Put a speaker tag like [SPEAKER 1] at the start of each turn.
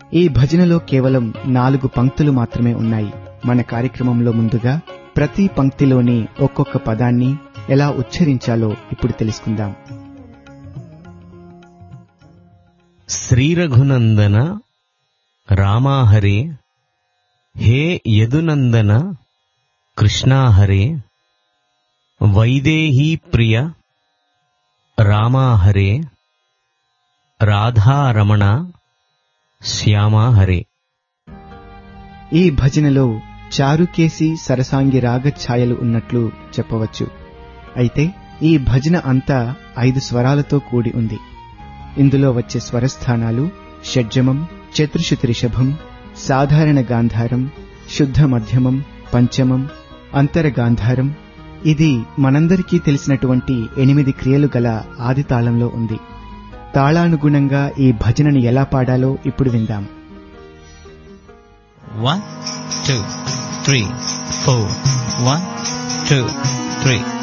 [SPEAKER 1] ఈ భజనలో కేవలం నాలుగు పంక్తులు మాత్రమే ఉన్నాయి మన కార్యక్రమంలో ముందుగా ప్రతి పంక్తిలోని ఒక్కొక్క పదాన్ని ఎలా ఉచ్చరించాలో ఇప్పుడు తెలుసుకుందాం
[SPEAKER 2] శ్రీరఘునందన రామాహరే హే యదునందన కృష్ణాహరే వైదేహీ ప్రియ రామాహరే రాధారమణ శ్యామాహరే
[SPEAKER 1] ఈ భజనలో చారుకేసి సరసాంగి రాగ ఛాయలు ఉన్నట్లు చెప్పవచ్చు అయితే ఈ భజన అంతా ఐదు స్వరాలతో కూడి ఉంది ఇందులో వచ్చే స్వరస్థానాలు షడ్జమం చతుర్శుతి రిషభం సాధారణ గాంధారం శుద్ధ మధ్యమం పంచమం అంతర గాంధారం ఇది మనందరికీ తెలిసినటువంటి ఎనిమిది క్రియలు గల ఆది తాళంలో ఉంది తాళానుగుణంగా ఈ భజనని ఎలా పాడాలో ఇప్పుడు విందాం
[SPEAKER 3] One, two, three, four. One, two, three.